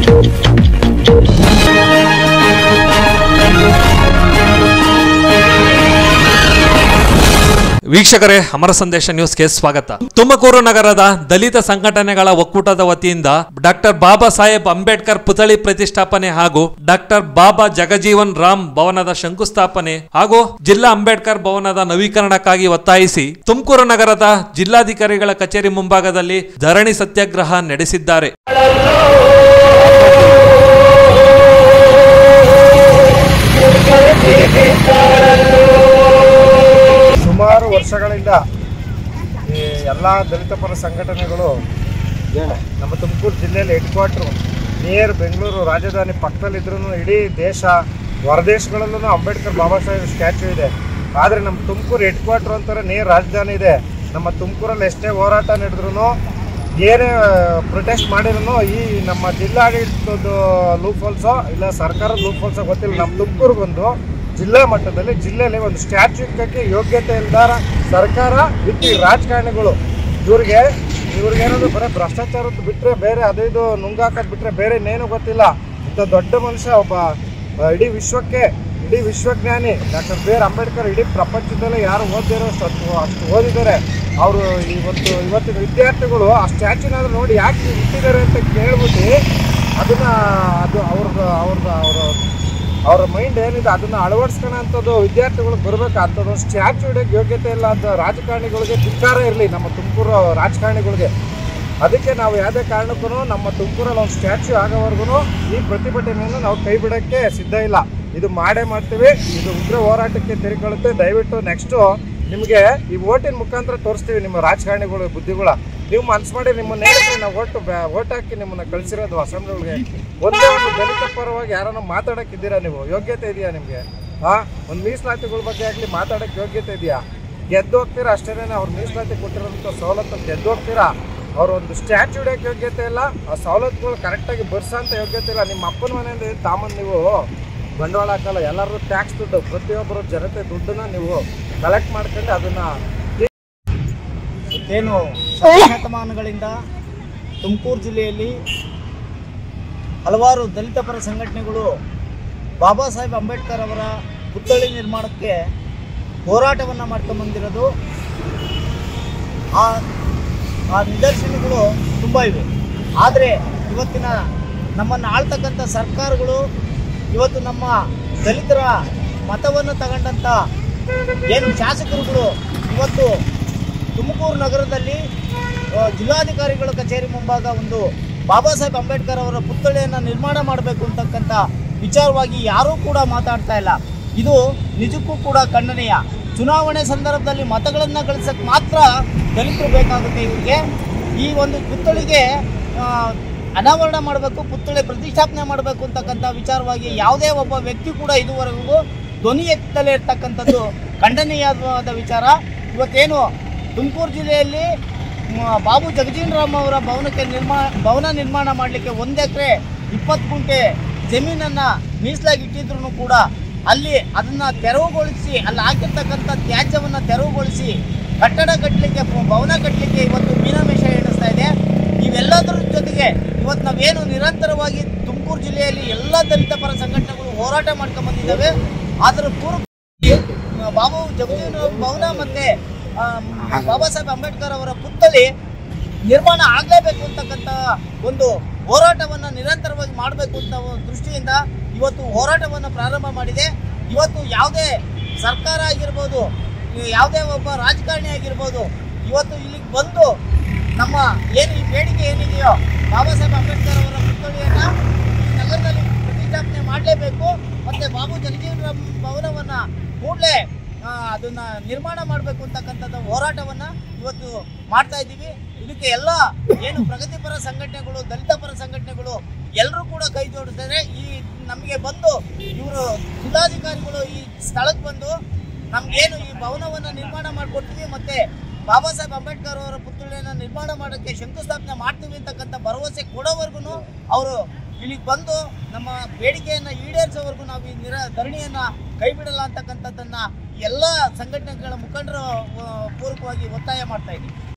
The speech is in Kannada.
ವೀಕ್ಷಕರೇ ಅಮರ ಸಂದೇಶ ನ್ಯೂಸ್ಗೆ ಸ್ವಾಗತ ತುಮಕೂರು ನಗರದ ದಲಿತ ಸಂಘಟನೆಗಳ ಒಕ್ಕೂಟದ ವತಿಯಿಂದ ಡಾಕ್ಟರ್ ಬಾಬಾ ಸಾಹೇಬ್ ಅಂಬೇಡ್ಕರ್ ಪುತ್ಥಳಿ ಪ್ರತಿಷ್ಠಾಪನೆ ಹಾಗೂ ಡಾಕ್ಟರ್ ಬಾಬಾ ಜಗಜೀವನ್ ರಾಮ್ ಭವನದ ಶಂಕುಸ್ಥಾಪನೆ ಹಾಗೂ ಜಿಲ್ಲಾ ಅಂಬೇಡ್ಕರ್ ಭವನದ ನವೀಕರಣಕ್ಕಾಗಿ ಒತ್ತಾಯಿಸಿ ತುಮಕೂರು ನಗರದ ಜಿಲ್ಲಾಧಿಕಾರಿಗಳ ಕಚೇರಿ ಮುಂಭಾಗದಲ್ಲಿ ಧರಣಿ ಸತ್ಯಾಗ್ರಹ ನಡೆಸಿದ್ದಾರೆ ಸುಮಾರು ವರ್ಷಗಳಿಂದ ಈ ಎಲ್ಲ ದಲಿತ ಪರ ಸಂಘಟನೆಗಳು ನಮ್ಮ ತುಮಕೂರು ಜಿಲ್ಲೆಯಲ್ಲಿ ಹೆಡ್ ಕ್ವಾರ್ಟ್ರು ನಿಯರ್ ಬೆಂಗಳೂರು ರಾಜಧಾನಿ ಪಕ್ಕದಲ್ಲಿದ್ರೂ ಇಡೀ ದೇಶ ಹೊರದೇಶಗಳಲ್ಲೂ ಅಂಬೇಡ್ಕರ್ ಬಾಬಾ ಸಾಹೇಬ್ ಸ್ಟ್ಯಾಚ್ಯೂ ಇದೆ ಆದರೆ ನಮ್ಮ ತುಮಕೂರು ಹೆಡ್ ಕ್ವಾರ್ಟ್ರು ಅಂತಾರೆ ನೇರ ರಾಜಧಾನಿ ಇದೆ ನಮ್ಮ ತುಮಕೂರಲ್ಲಿ ಎಷ್ಟೇ ಹೋರಾಟ ನಡೆದ್ರು ಏನೇ ಪ್ರೊಟೆಸ್ಟ್ ಮಾಡಿದ್ರು ಈ ನಮ್ಮ ಜಿಲ್ಲಾಡಳಿತದ ಲೂಫಾಲ್ಸೋ ಇಲ್ಲ ಸರ್ಕಾರದ ಲೂಫಾಲ್ಸೋ ಗೊತ್ತಿಲ್ಲ ನಮ್ಮ ತುಮಕೂರಿಗೊಂದು ಜಿಲ್ಲಾ ಮಟ್ಟದಲ್ಲಿ ಜಿಲ್ಲೆಯಲ್ಲಿ ಒಂದು ಸ್ಟ್ಯಾಚ್ಯೂ ಇಕ್ಕಕ್ಕೆ ಯೋಗ್ಯತೆ ಇಲ್ದಾರ ಸರ್ಕಾರ ವಿತ್ ಈ ರಾಜಕಾರಣಿಗಳು ಇವ್ರಿಗೆ ಇವ್ರಿಗೆ ಏನಾದ್ರು ಬರೀ ಭ್ರಷ್ಟಾಚಾರದ್ದು ಬಿಟ್ಟರೆ ಬೇರೆ ಅದು ಇದು ನುಂಗಾಕದ್ ಬಿಟ್ಟರೆ ಬೇರೆ ಇನ್ನೇನು ಗೊತ್ತಿಲ್ಲ ಇಂಥ ದೊಡ್ಡ ಮನುಷ್ಯ ಒಬ್ಬ ಆ, ಇಡೀ ವಿಶ್ವಕ್ಕೆ ಇಡೀ ವಿಶ್ವಜ್ಞಾನಿ ಡಾಕ್ಟರ್ ಬಿ ಆರ್ ಅಂಬೇಡ್ಕರ್ ಇಡೀ ಪ್ರಪಂಚದಲ್ಲೇ ಯಾರು ಓದಿರೋ ಅಷ್ಟು ಅಷ್ಟು ಓದಿದ್ದಾರೆ ಅವರು ಇವತ್ತು ಇವತ್ತಿನ ವಿದ್ಯಾರ್ಥಿಗಳು ಆ ಸ್ಟ್ಯಾಚ್ಯೂನಾದ್ರೂ ನೋಡಿ ಯಾಕೆ ಇಟ್ಟಿದ್ದಾರೆ ಅಂತ ಕೇಳ್ಬಿಟ್ಟು ಅದನ್ನ ಅದು ಅವ್ರದ್ದು ಅವ್ರದ್ದು ಅವರ ಅವ್ರ ಮೈಂಡ್ ಏನಿದೆ ಅದನ್ನ ಅಳವಡಿಸ್ಕೊಳ್ಳೋ ಅಂಥದ್ದು ವಿದ್ಯಾರ್ಥಿಗಳಿಗೆ ಬರ್ಬೇಕು ಅಂಥದ್ದು ಸ್ಟ್ಯಾಚ್ಯೂ ಇಡೋಕ್ಕೆ ಯೋಗ್ಯತೆ ಇಲ್ಲ ಅಂತ ರಾಜಕಾರಣಿಗಳಿಗೆ ಧಿಕ್ಕಾರ ಇರಲಿ ನಮ್ಮ ತುಮಕೂರು ರಾಜಕಾರಣಿಗಳಿಗೆ ಅದಕ್ಕೆ ನಾವು ಯಾವುದೇ ಕಾರಣಕ್ಕೂ ನಮ್ಮ ತುಮಕೂರಲ್ಲಿ ಒಂದು ಸ್ಟ್ಯಾಚ್ಯೂ ಆಗೋವರೆಗೂ ಈ ಪ್ರತಿಭಟನೆಯನ್ನು ನಾವು ಕೈ ಬಿಡೋಕ್ಕೆ ಸಿದ್ಧ ಇಲ್ಲ ಇದು ಮಾಡೇ ಮಾಡ್ತೀವಿ ಇದು ಉಗ್ರ ಹೋರಾಟಕ್ಕೆ ತಿರುಕೊಳ್ಳುತ್ತೆ ದಯವಿಟ್ಟು ನೆಕ್ಸ್ಟು ನಿಮಗೆ ಈ ಓಟಿನ ಮುಖಾಂತರ ತೋರಿಸ್ತೀವಿ ನಿಮ್ಮ ರಾಜಕಾರಣಿಗಳು ಬುದ್ಧಿಗಳ ನೀವು ಮನ್ಸು ಮಾಡಿ ನಿಮ್ಮನ್ನ ಹೇಳಿದ್ರೆ ನಾವು ಓಟು ಓಟ್ ಹಾಕಿ ನಿಮ್ಮನ್ನ ಕಳಿಸಿರೋದು ಅಸೆಂಬ್ಲಿಗಳಿಗೆ ಒಂದೇ ಒಂದು ದಲಿತ ಪರವಾಗಿ ಯಾರನ್ನ ಮಾತಾಡಕ್ಕಿದ್ದೀರಾ ನೀವು ಯೋಗ್ಯತೆ ಇದೆಯಾ ನಿಮಗೆ ಹಾ ಒಂದು ಮೀಸಲಾತಿಗಳ ಬಗ್ಗೆ ಆಗಲಿ ಮಾತಾಡಕ್ಕೆ ಯೋಗ್ಯತೆ ಇದೆಯಾ ಗೆದ್ದು ಹೋಗ್ತೀರಾ ಅಷ್ಟೇನೆ ಅವ್ರು ಮೀಸಲಾತಿ ಕೊಟ್ಟಿರೋಂಥ ಸವಲತ್ತು ಗೆದ್ದು ಹೋಗ್ತೀರಾ ಅವ್ರ ಒಂದು ಸ್ಟ್ಯಾಚ್ಯೂ ಇಡೋಕೆ ಯೋಗ್ಯತೆ ಇಲ್ಲ ಆ ಸವಲತ್ತುಗಳು ಕರೆಕ್ಟಾಗಿ ಬರ್ಸೋಂಥ ಯೋಗ್ಯತೆ ಇಲ್ಲ ನಿಮ್ಮ ಅಪ್ಪನ ಮನೆಯಿಂದ ಏನ್ ತಾಮನ್ ನೀವು ಬಂಡವಾಳ ಹಾಕಲ್ಲ ಎಲ್ಲರೂ ಟ್ಯಾಕ್ಸ್ ದುಡ್ಡು ಪ್ರತಿಯೊಬ್ಬರು ಜನತೆ ದುಡ್ಡನ್ನ ನೀವು ಕಲೆಕ್ಟ್ ಮಾಡ್ಕೊಂಡು ಅದನ್ನ ಏನು ಶತಮಾನಗಳಿಂದ ತುಮಕೂರು ಜಿಲ್ಲೆಯಲ್ಲಿ ಹಲವಾರು ದಲಿತ ಪರ ಸಂಘಟನೆಗಳು ಬಾಬಾ ಸಾಹೇಬ್ ಅಂಬೇಡ್ಕರ್ ಅವರ ಪುತ್ಥಳಿ ನಿರ್ಮಾಣಕ್ಕೆ ಹೋರಾಟವನ್ನು ಮಾಡ್ಕೊಂಬಂದಿರೋದು ಆ ಆ ನಿದರ್ಶನಗಳು ತುಂಬ ಇವೆ ಆದರೆ ಇವತ್ತಿನ ನಮ್ಮನ್ನು ಆಳ್ತಕ್ಕಂಥ ಸರ್ಕಾರಗಳು ಇವತ್ತು ನಮ್ಮ ದಲಿತರ ಮತವನ್ನು ತಗೊಂಡಂಥ ಏನು ಶಾಸಕರುಗಳು ಇವತ್ತು ತುಮಕೂರು ನಗರದಲ್ಲಿ ಆ, ಜಿಲ್ಲಾಧಿಕಾರಿಗಳ ಕಚೇರಿ ಮುಂಭಾಗ ಒಂದು ಬಾಬಾ ಸಾಹೇಬ್ ಅಂಬೇಡ್ಕರ್ ಅವರ ಪುತ್ಥಳಿಯನ್ನು ನಿರ್ಮಾಣ ಮಾಡಬೇಕು ಅಂತಕ್ಕಂಥ ವಿಚಾರವಾಗಿ ಯಾರೂ ಕೂಡ ಮಾತಾಡ್ತಾ ಇಲ್ಲ ಇದು ನಿಜಕ್ಕೂ ಕೂಡ ಖಂಡನೀಯ ಚುನಾವಣೆ ಸಂದರ್ಭದಲ್ಲಿ ಮತಗಳನ್ನು ಗಳಿಸಕ್ಕೆ ಮಾತ್ರ ದಲಿತರು ಬೇಕಾಗುತ್ತೆ ಇವರಿಗೆ ಈ ಒಂದು ಪುತ್ಥಳಿಗೆ ಆ, ಅನಾವರಣ ಮಾಡಬೇಕು ಪುತ್ಥಳಿ ಪ್ರತಿಷ್ಠಾಪನೆ ಮಾಡಬೇಕು ಅಂತಕ್ಕಂಥ ವಿಚಾರವಾಗಿ ಯಾವುದೇ ಒಬ್ಬ ವ್ಯಕ್ತಿ ಕೂಡ ಇದುವರೆಗೂ ಧ್ವನಿ ಎತ್ತಲೇ ಇರ್ತಕ್ಕಂಥದ್ದು ಖಂಡನೀಯವಾದ ವಿಚಾರ ಇವತ್ತೇನು ತುಮಕೂರು ಜಿಲ್ಲೆಯಲ್ಲಿ ಮ, ಬಾಬು ಜಗಜೀವನ್ ರಾಮ್ ಅವರ ಭವನಕ್ಕೆ ನಿರ್ಮಾಣ ಭವನ ನಿರ್ಮಾಣ ಮಾಡಲಿಕ್ಕೆ ಒಂದು ಎಕರೆ ಇಪ್ಪತ್ತು ಗುಂಟೆ ಜಮೀನನ್ನು ಮೀಸಲಾಗಿ ಇಟ್ಟಿದ್ರು ಕೂಡ ಅಲ್ಲಿ ಅದನ್ನು ತೆರವುಗೊಳಿಸಿ ಅಲ್ಲಿ ಹಾಕಿರ್ತಕ್ಕಂಥ ತ್ಯಾಜ್ಯವನ್ನು ತೆರವುಗೊಳಿಸಿ ಕಟ್ಟಡ ಕಟ್ಟಲಿಕ್ಕೆ ಭವನ ಕಟ್ಟಲಿಕ್ಕೆ ಇವತ್ತು ಮೀನಾಮೇಷ ಎಣಿಸ್ತಾ ಇದೆ ಇವೆಲ್ಲದರ ಜೊತೆಗೆ ಇವತ್ತು ನಾವೇನು ನಿರಂತರವಾಗಿ ತುಮಕೂರು ಜಿಲ್ಲೆಯಲ್ಲಿ ಎಲ್ಲ ದಲಿತ ಪರ ಸಂಘಟನೆಗಳು ಹೋರಾಟ ಮಾಡ್ಕೊಂಡ್ ಬಂದಿದ್ದಾವೆ ಅದರ ಪೂರ್ವ ಬಾಬು ಜಗಜೀವನ್ ರಾಮ್ ಭವನ ಮತ್ತೆ ಆ, ಬಾಬಾ ಸಾಹೇಬ್ ಅಂಬೇಡ್ಕರ್ ಅವರ ಪುತ್ಥಳಿ ನಿರ್ಮಾಣ ಆಗಲೇಬೇಕು ಅಂತಕ್ಕಂಥ ಒಂದು ಹೋರಾಟವನ್ನು ನಿರಂತರವಾಗಿ ಮಾಡಬೇಕು ಅಂತ ಒಂದು ದೃಷ್ಟಿಯಿಂದ ಇವತ್ತು ಹೋರಾಟವನ್ನು ಪ್ರಾರಂಭ ಮಾಡಿದೆ ಇವತ್ತು ಯಾವುದೇ ಸರ್ಕಾರ ಆಗಿರ್ಬೋದು ಈ ಯಾವುದೇ ಒಬ್ಬ ರಾಜಕಾರಣಿ ಆಗಿರ್ಬೋದು ಇವತ್ತು ಇಲ್ಲಿಗೆ ಬಂದು ನಮ್ಮ ಏನು ಈ ಬೇಡಿಕೆ ಏನಿದೆಯೋ ಬಾಬಾ ಸಾಹೇಬ್ ಅಂಬೇಡ್ಕರ್ ಅವರ ಪುತ್ಥಳಿಯನ್ನು ಈ ನಗರದಲ್ಲಿ ಪ್ರತಿಷ್ಠಾಪನೆ ಮಾಡಲೇಬೇಕು ಮತ್ತೆ ಬಾಬು ಜಗಜೀವನ್ ರಾಮ್ ಭವನವನ್ನ ಕೂಡಲೇ ಅದನ್ನ ನಿರ್ಮಾಣ ಮಾಡಬೇಕು ಅಂತಕ್ಕಂಥದ್ದು ಹೋರಾಟವನ್ನ ಇವತ್ತು ಮಾಡ್ತಾ ಇದ್ದೀವಿ ಇದಕ್ಕೆ ಎಲ್ಲ ಏನು ಪ್ರಗತಿಪರ ಸಂಘಟನೆಗಳು ದಲಿತ ಪರ ಸಂಘಟನೆಗಳು ಎಲ್ಲರೂ ಕೂಡ ಕೈ ಜೋಡಿಸ್ತಾರೆ ಈ ನಮಗೆ ಬಂದು ಇವರು ಜಿಲ್ಲಾಧಿಕಾರಿಗಳು ಈ ಸ್ಥಳಕ್ಕೆ ಬಂದು ನಮ್ಗೇನು ಈ ಭವನವನ್ನ ನಿರ್ಮಾಣ ಮಾಡಿಕೊಡ್ತೀವಿ ಮತ್ತೆ ಬಾಬಾ ಸಾಹೇಬ್ ಅಂಬೇಡ್ಕರ್ ಅವರ ಪುತ್ಥಳಿಯನ್ನ ನಿರ್ಮಾಣ ಮಾಡೋಕ್ಕೆ ಶಂಕುಸ್ಥಾಪನೆ ಮಾಡ್ತೀವಿ ಅಂತಕ್ಕಂಥ ಭರವಸೆ ಕೊಡೋವರೆಗೂ ಅವರು ಇಲ್ಲಿಗೆ ಬಂದು ನಮ್ಮ ಬೇಡಿಕೆಯನ್ನ ಈಡೇರಿಸೋವರೆಗೂ ನಾವು ಈ ನಿರ ಧರಣಿಯನ್ನ ಕೈ ಬಿಡಲ್ಲ ಅಂತಕ್ಕಂಥದ್ದನ್ನ ಎಲ್ಲ ಸಂಘಟನೆಗಳ ಮುಖಂಡರ ಆ, ಪೂರ್ವಕವಾಗಿ ಒತ್ತಾಯ ಮಾಡ್ತಾ ಇದ್ದೀವಿ